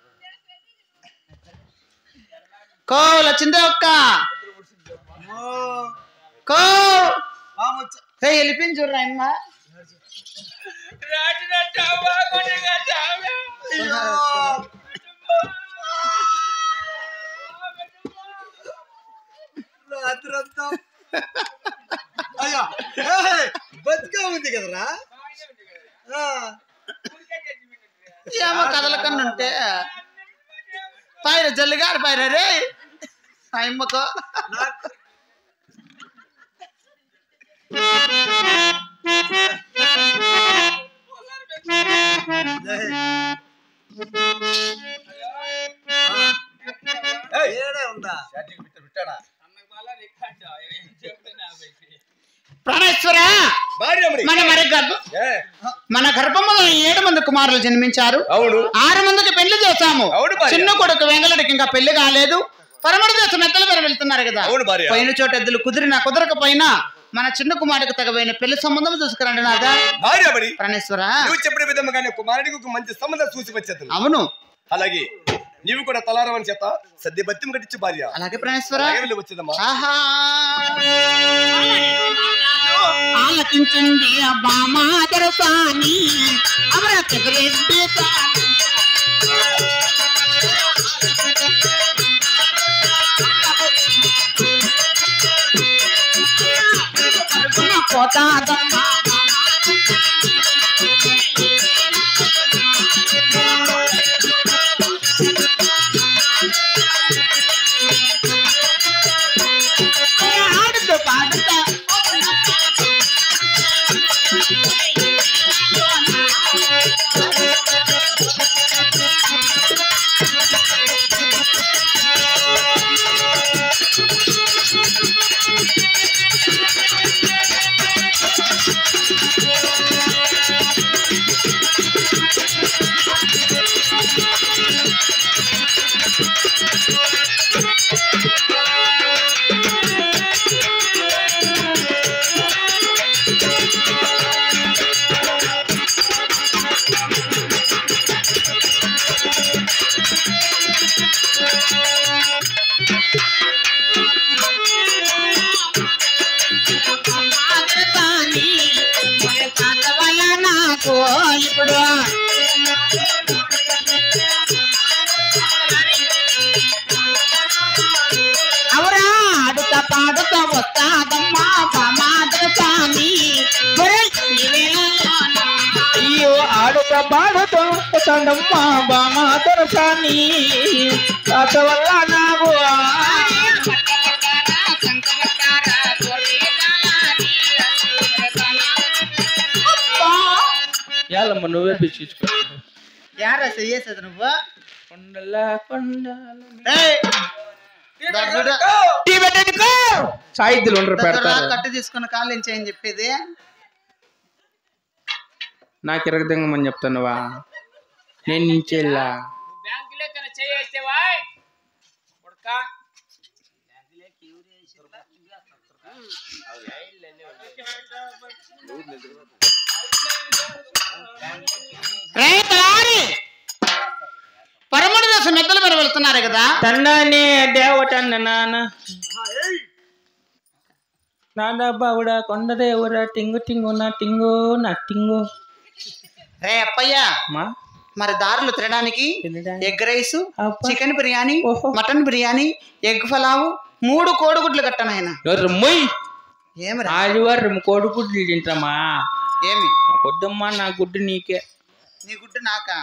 కో లచ్చిందే ఒక్క కో హే వెళ్ళిపోయింది చూడరా అమ్మ అయ్యా ఏయ్, బతికే ఉంది కదరా ఆ. ఏమో కదలకుండా ఉంటే పైర జల్లిగారు పైర రే అమ్మకో ప్రాణేశ్వర భార్యమణి మన మరి గర్భ ఏ, మన గర్భములో ఏడు మంది కుమారులు జన్మించారు అవును ఆరు మందికి పెళ్లి చేశాము అవును భార్య. చిన్న కొడుకు వెంగళడికి ఇంకా పెళ్లి కాలేదు పరమడు దేశం ఎద్దల పేరు వెళ్తున్నారు కదా అవును భార్య పైన చోట ఎద్దులు కుదిరినా కుదరకపోయినా మన చిన్న కుమారుడికి తగవైన పెళ్లి సంబంధం చూసుకురండి నాదా భార్యమణి ప్రాణేశ్వర నువ్వు చెప్పిన విధంగానే కుమారుడికి ఒక మంచి సంబంధం చూసి వచ్చేది అవును అలాగే నీవు కూడా తలారమని చేత సద్ది బత్తిం కట్టించు భార్య అలాగే ప్రాణేశ్వర అలాగే వెళ్ళి వచ్చేదమ్మా ఆహా ఆలకించింది అబ్బా మాదర సాని అమరత్యకు రెడ్డి సాని పోతాదమ్మా ఆడుతూ పాడుతా నాకు ఇప్పుడు అవురా ఆడుతా పాడుతా వస్తాదమ్మా మాదర సాని అయ్యో ఆడుత పాడుతూ వస్తాడమ్మా బామా దొరసాని తాత వల్ల నాకు ఏలమ్మ నువ్వే పిచ్చుకో యారా చెయ్యేసేది నువ్వు కొండల కొండల ఏయ్! దా చూడు. టీ పెట్టేందుకు సాయిద్దులు ఉండరు దగ్గర పెడతారు కట్టు తీసుకుని కాళ్ళు ఎంచేయని చెప్పేది నాకు ఇరగదంగమని చెప్తానువా నేను నించెల్లా బ్యాంకులో కన్నా చేయేస్తేవా కొడుకా రైతులారి పరమడు దశ మెద్దల మీద వెళ్తున్నారు కదా తండానే దేవటన్న నాన్న నాదా బావుడా కొండ దేవుడా టింగు టింగు నా టింగు నా టింగు రే అప్పయ్య మా మరి దారులు తినడానికి తినడా? ఎగ్ రైస్ అబ్బా. చికెన్ బిర్యానీ ఓహో. మటన్ బిర్యానీ ఎగ్ పలావు మూడు కోడిగుడ్లు కట్టనాయన ఎవరు మొయ్ ఏమి రా ఆదివారం కోడిగుడ్లు తింటామా ఏమి పొద్దుమ్మా నా గుడ్డు నీకే నీ గుడ్డు నాకా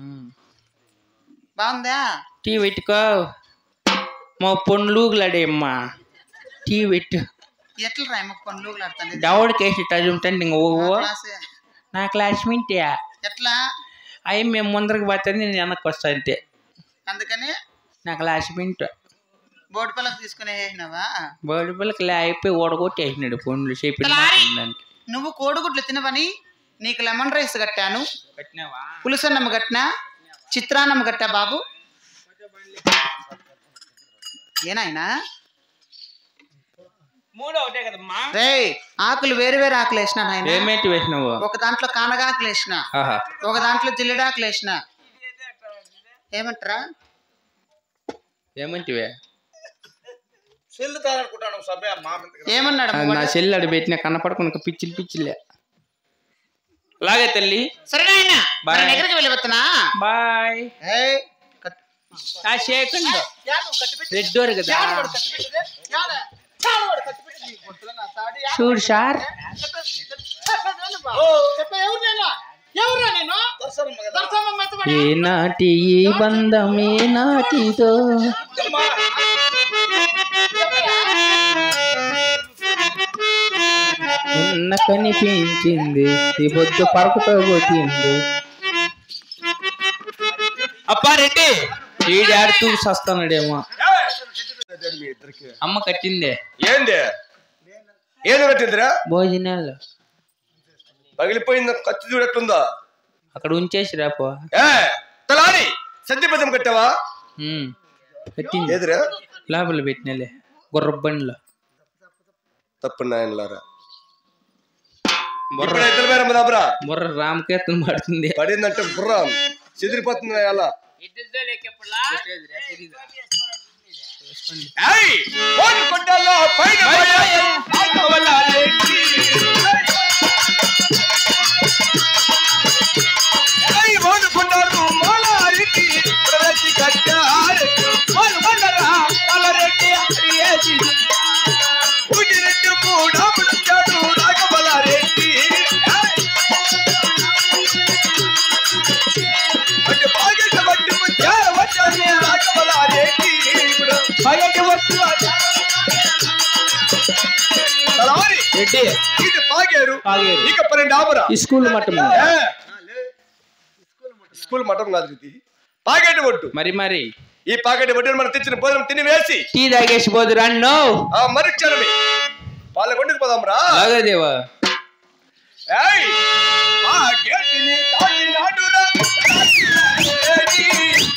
బాగుందా టీ పెట్టుకో మా పొన్లుగులాడేమ్మా టీ పెట్టు ఎట్లా రా అమ్మ పనులు ఆడతాను దవడికేసి చదువుతాను ఇంక ఓ నా క్లాస్మేట్ ఎట్లా అవి మేము ముందరికి పోతే నేను వెనక్కి వస్తా అంతే అందుకని నా క్లాస్మేట్ బోర్డు పళ్ళకు తీసుకుని వేసినావా బడి పిల్లకి అయిపోయి ఓడగొట్టేసినాడు ఫోన్లు చెప్పిన తలారి. దానికి నువ్వు కోడిగుడ్లు తినవని నీకు లెమన్ రైస్ కట్టాను పెట్టినావా పులుసన్నం కట్టినా చిత్రాన్నం కట్టా బాబు ఏనాయనా మూడో ఒకటే కదమ్మా రే ఆకులు వేరు వేరు ఆకులు వేసిన నాయన ఏమేంటి వేసినావు ఒక దాంట్లో కానగాకులు వేసిన ఆహా ఒక దాంట్లో జిల్లెడాకులు వేసిన ఏమంటారా ఏమంటివే ఏమన్నాడు ఆ, నా చెల్లి అడి పెట్టిన కనపడకుండా పిచ్చిలు పిచ్చిలే లాగే తల్లి సరే నాయన Bye. మరి దగ్గరికి వెళ్ళిపోతున్నా బాయ్ ఏయ్, కట్- ఆ సేకండ్ యా నువ్వు కట్టిపెట్టు. రెడ్ డోర్ కదా యా నువ్వు కట్టిపెట్టుదే. యాడ? యా నువ్వు కట్టిపెట్టు. నీ గుడ్డలో నా తాడి. యా చూడు సార్ చెప్పే- చెప్పే ఎవరు నేనా? ఎవరా నేను దర్శనం మెత్తబడి ఏనాటి ఈ బంధం ఏనాటిదో నిన్న కనిపించింది ఈ బొద్దు పరకుతో కొట్టింది అప్పారెడ్డి ఈడు ఆడుతూ సస్తానాడేమో మీ ఇద్దరికి అమ్మ కట్టిందే ఏంది ఏది కట్టిందిరా భోజనాలు పగిలిపోయింది కత్తి చూడట్లుందా అక్కడ ఉంచేసి రాపో ఏ తలారి సత్యపదం కట్టావా ఉమ్, కట్టింది ఏదిరా లోపల పెట్టినలే గుర్ర బండిలో తప్పు నాయనలారా ఇప్పుడు ఇద్దరు పేరు మదాబరా బుర్ర రామకీర్తన పడుతుంది పడిందంటే గుర్రం చెదిరిపోతుంది అలా ఏయ్! ఓడి కొండల్లో పైన పైన ఆగవలాలేంటి? ఏయ్! ఓడి కొండలు మాలారెడ్డి, ప్రగతి కట్టారెడ్డి. ఓడి కొండరా మాలారెడ్డి అడిగేసి. ఊటి రెండు మూడాముడుంటాడు రాఘవలారెడ్డి. ఏయ్! అంటే బాగెట్ట బట్టి ముత్యాల వచ్చాడు రాఘవలారెడ్డి. ఇప్పుడు బాగెట్ట వస్తు తలవారి రెడ్డి ఇది పాగేరు పాగేరు. ఇక పన్నెండు ఆమరా ఈ స్కూల్ మట్టం ఏ? స్కూల్ మఠం కాదు ఇది పాకెట్ ఒట్టు మరి మరి ఈ పాకెట్ ఒడ్డు మనం తెచ్చిన భోజనం తిని వేసి టీ తాగేసి పోదు రన్నో ఆ మరుక్షణమే పాలకొండకు పోదాం రా అలాగదేవా ఏయ్! పాకెట్ని తాకినాడురా. ఏయ్!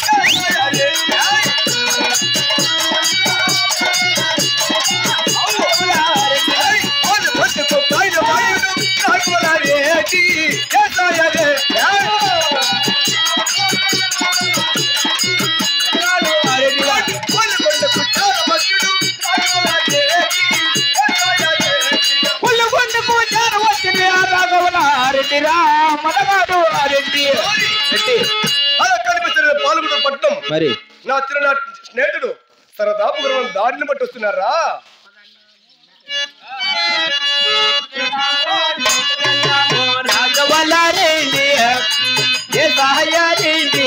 ఏయ్! ఓడి పట్టుకో పైన వాయుడు, రాఘవలారేటి, ఏసాయరే. ఏయ్! రాఘవలారెడ్డి, ఓడి కొండకు చార భక్తుడు, రాఘవలారేటి, ఏసాయరే. పుల్లగొండకు జార వచ్చింది ఆ రాఘవలారెడ్డి రా మనగాడు ఆ రెడ్డి రెడ్డి అలా కనిపిస్తున్న పాల్గొండ పట్టణం మరి నా చిన్ననాటి స్నేహితుడు సరదాపు గురం దారిని బట్టి వస్తున్నారా రాఘవలారెడ్డి ఏ సహాయారెడ్డి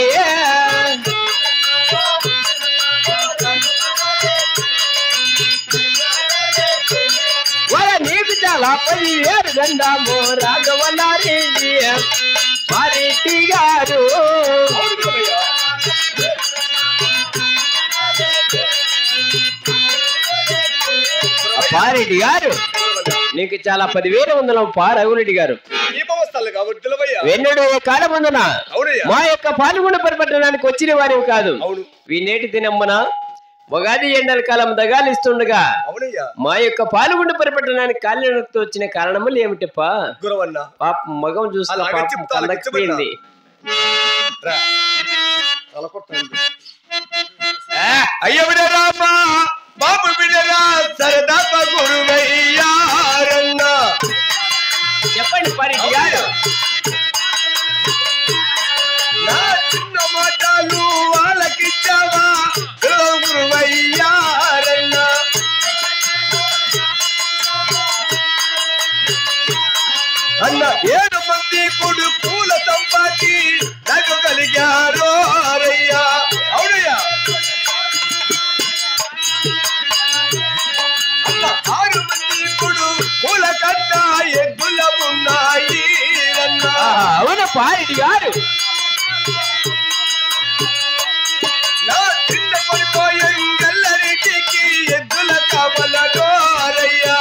వర నీకు చాలా పది వేరు గండాము రాఘవలారెడ్డి మారెడ్డి గారు అవును గురవయ్య. పారెడ్డి గారు నీకు చాలా పదివేల వందలం పా రఘురెడ్డి గారు దీపవస్తాలు కాబట్టి తెలవయ్య. వెన్నడు ఏ కాలమందున అవునయ్య మా యొక్క పాల్గొండ పరిపట్టడానికి వచ్చిన వారి కాదు అవును వీనేటి దినమ్మన ఉగాది ఎండల కాలం దగాలిస్తుండగా అవునయ్యా మా యొక్క పాల్గొండ పరిపట్టడానికి కాలినడకతో వచ్చిన కారణములు ఏమిటప్పా గురవన్న పాప మగం చూస్తే అలాగే పాపం చెప్తా, అలాగే కందకపోయింది రా తల కొట్టండి. ఏ, అయ్య విడరామా బాబు విడరా సరదాప గురువయ్యారన్నా చెప్పండి పారెడ్డి గారు నా చిన్న మాటలు వాళ్ళకిచ్చావా గురువయ్యారన్నా అన్న ఏడు మంది కొడుకుల సంపాతి నాకు కలిగారు అరయ్యా అవునయ్యా అన్న ఆరు మంది కొడుకుల కన్నా ఎద్దుల ఉన్నాయి అన్నా ఆహా, అవును పారెడ్డి గారు నా చిన్న కొడుకు ఎంగల్లరికి ఎద్దుల కావలనో అరయ్యా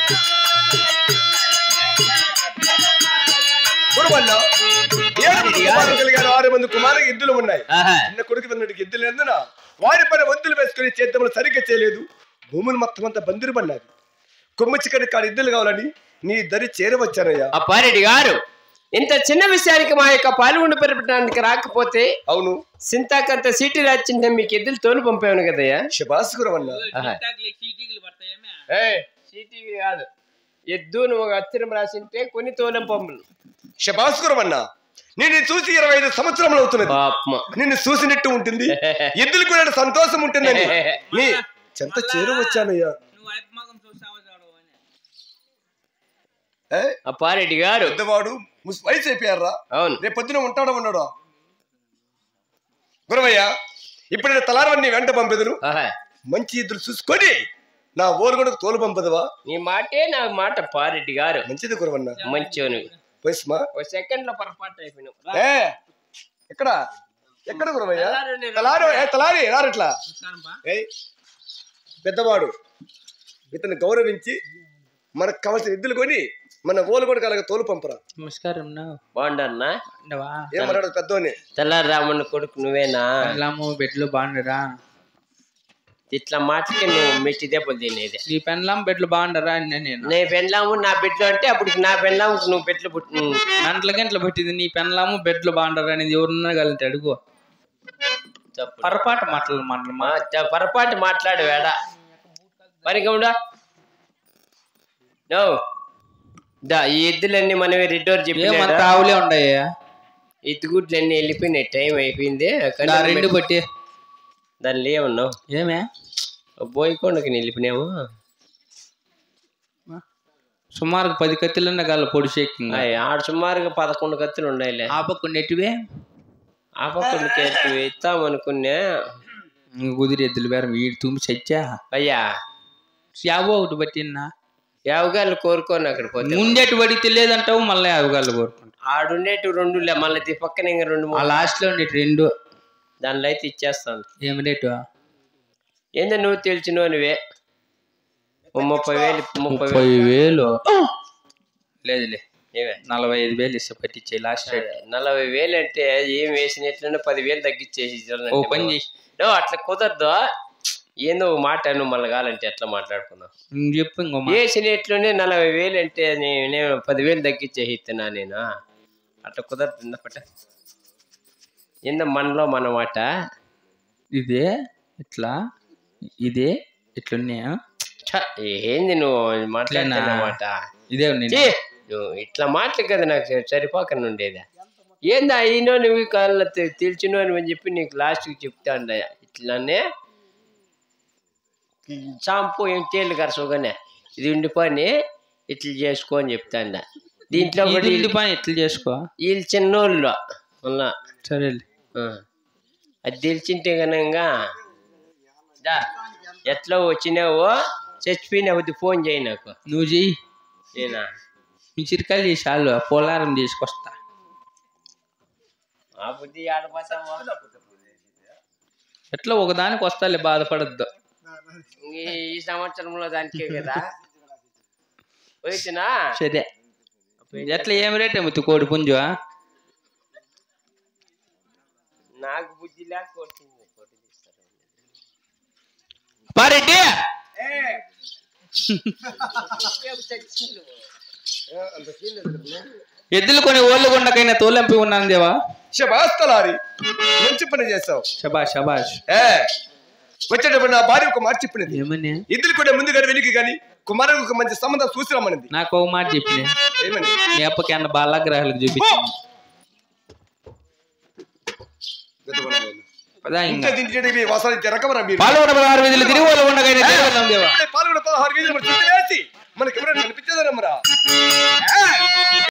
గురువన్న ఏడు మంది కుమారులు కలిగారు ఆరు మంది కుమారులు ఎద్దులు ఉన్నాయి ఆహా, చిన్న కొడుకు వందడికి ఎద్దులు లేనందున వారి పైన వంతులు వేసుకుని చేద్దములు సరిగ్గా చేయలేదు భూములు మొత్తం అంతా బందిరు పడినది కొమ్మ చిక్కడి కాడి ఎద్దులు కావాలని నీ దరి చేరవచ్చానయ్యా ఆ పారెడ్డి గారు ఇంత చిన్న విషయానికి మా యొక్క పాల్గొండ పరిపట్టడానికి రాకపోతే అవును సింతాకంత సీటీ రాచింటే మీకు ఎద్దులు తోలు పంపాను కదయ్యా శబాస్ గురవన్న ఆహా. ఏయ్, చీటీ కాదు ఎద్దు నువ్వు అచ్చరం రాసింటే కొన్ని తోలం పంపులు శబాస్ గురవన్న నేను చూసి ఇరవై ఐదు సంవత్సరములు అవుతున్నది పాపమ నిన్ను చూసినట్టు ఉంటుంది ఎద్దులు కూడా సంతోషం ఉంటుందని నీ చెంత చేరవచ్చానయ్యా ఏ? ఆ పారెడ్డి గారు పెద్దవాడు ముస్- వయసు అయిపోయారా అవును రేపు పొద్దున ఉంటాడో ఉన్నాడో గురవయ్య ఇప్పుడు నేను తలారవన్నీ వెంట పంపెదును ఆహా. మంచి ఇద్దరు చూసుకొని నా ఓరు కూడా తోలు పంపదువా నీ మాటే నా మాట పారెడ్డి గారు మంచిది గురవన్న మంచోని పోయిస్మా ఒక సెకండ్ లో పొరపాటు అయిపోయినావు ఏ ఎక్కడ ఎక్కడ గురవయ్య తలారి తలారు ఏ తలారి రారట్లా ఏయ్ పెద్దవాడు ఇతను గౌరవించి మనకు కావాల్సిన ఇద్దులు కొని మన ఓలు కూడా కలగ తోలు పంపరా నమస్కారం నా బాగుండన్నా ఉండవా ఏమన్నాడు పెద్దోని తెల్లారి రామన్న కొడుకు నువ్వేనా పెళ్ళాము బెడ్లు బాగుండరా ఇట్లా మాటకి నువ్వు మెట్టి దెబ్బలు తినేది నీ పెళ్ళాం బెడ్లు బాగుండరా అని నేను నీ పెళ్ళాము నా బిడ్డలు అంటే అప్పుడు నా పెళ్ళాము నువ్వు బిడ్డలు పుట్టి గంటల గంటలు పెట్టింది నీ పెళ్ళాము బెడ్లు బాగుండరా అనేది ఎవరున్నా కలితే అడుగు తప్పు పొరపాటు మాటలు మాటలు మా చ- పొరపాటు మాట్లాడు వేడ మరి గౌడా నో దా ఈ ఎద్దులన్నీ మనమే రెడ్డోరు చెప్పి ఏమంత ఆవులే ఉండయ్యా ఎత్తుగుడ్లన్నీ వెళ్ళిపోయినాయి టైం అయిపోయింది కానీ నా రెండు బట్టి దానిలో ఏమన్నావు ఏమే బోయకొండకి వెళ్ళిపోయినాము సుమారు పది కత్తిలన్న గాల పొడి షేకింగ్ అయ్, ఆడ సుమారుగా పదకొండు కత్తులు ఉండాలి ఆ పక్క నెట్టివే ఆ పక్కడికి ఇస్తామనుకున్నా కుదిరి ఎద్దులు బేరం వీడి తుమ్మి చచ్చా అయ్యా యావో ఒకటి పట్టిన్నా యావగాళ్ళు కోరుకోను అక్కడ పోతే ముందేటి పడితే లేదంటావు మళ్ళీ అవగాళ్ళు కోరుకుంటా ఆడుండేటి రెండు లే మళ్ళీ దీ పక్కన ఇంకా రెండు ఆ మూడు లాస్ట్ లో ఉండేటి రెండు దానిలో అయితే ఇచ్చేస్తాను ఏమి రేటు ఏందో నువ్వు తెలిసినోనివే ఓ ముప్పై వేలు ముప్పై వేలు ముప్పై వేలు లేదులే ఏమే నలభై ఐదు వేలు ఇస్తే పట్టించే లాస్ట్ రేట్ నలభై వేలు అంటే ఏం వేసినట్లనే పదివేలు తగ్గించేసి ఓ పని చేయి నువ్వు అట్లా కుదరదు ఏందో ఓ మాట నువ్వు మళ్ళీ కావాలంటే ఎట్లా మాట్లాడుకున్నావు ఇంక చెప్పు ఇంకో మాట. వేసినట్లునే నలభై వేలు అంటే నే- నేను పదివేలు తగ్గించేసి ఇస్తున్నా నేను అట్లా కుదరదు పట్ట ఏందో మనలో మన మాట ఇదే ఇట్లా ఇదే ఇట్లున్నాయా ఛ, ఏంది నువ్వు మాట్లాడుతున్నమాట ఇదే ఉన్నాయి ఛీ, నువ్వు ఇట్లా మాటలు కదా నాకు సరిపోకనే ఉండేదా ఏందా అయినో నువ్వు కళ్ళ తెలిసినో అని చెప్పి నీకు లాస్ట్కి చెప్తా ఉండ ఇట్లానే షాంపూ ఏం తేలు కరసోగానే ఇది ఉండిపోని ఇట్లా చేసుకో అని చెప్తా ఉండ దీంట్లో కూడా ఇది వీళ్ళు- పని ఎట్లా చేసుకో వీళ్ళు చిన్నోళ్ళు మళ్ళా సరేలే ఆ. అది తెలిసింటే కనుక దా ఎట్లా వచ్చినావో చచ్చిపోయిన కొద్ది ఫోన్ చేయి నాకు నువ్వు చెయ్యి నేనా మీ చిరకాయలు చేసి వాళ్ళు పోలారం తీసుకొస్తా ఆ బుద్ధి ఆడపోతావా ఎట్లా ఒకదానికి వస్తాలే బాధపడద్దు ఈ ఈ సంవత్సరంలో దానికే కదా పోయినా సరే ఎట్లా ఏం రేట్ ఏమి కోడి పుంజు నాకు బుద్ధి లేక కొట్టింది కొట్టి తీస్తారు. పారెడ్డి ఎద్దులు కొని ఓళ్ళు కొండకైనా తోలంపి ఉన్నాను దేవా శబాస్ తలారి మంచి పని చేస్తావు శబాష్ శబాష్ ఏ వచ్చేటప్పుడు నా భార్య ఒక మాట చెప్పినది ఏమని ఇద్దరు కూడా ముందు కానీ వెనుక కానీ కుమారుడు ఒక మంచి సంబంధం చూసిరామన్నది నాకు ఒక మాట చెప్పిన ఏమని మీ అప్పకి అన్న బాలగ్రహాలకు చూపించింది పదా ఇంట్లో ఇంకా దించేటివి వాసాలు రకమరా మీరు పాల్గొన పదహారు వీధులు తిరిగి వాళ్ళు ఉండగానే తిరిగి వెళ్దాం దేవా ఇప్పుడే పాల్గొన పదహారు వీధులు మరి చుట్టూ వేసి మనకి ఎవరైనా కనిపించదనమ్మరా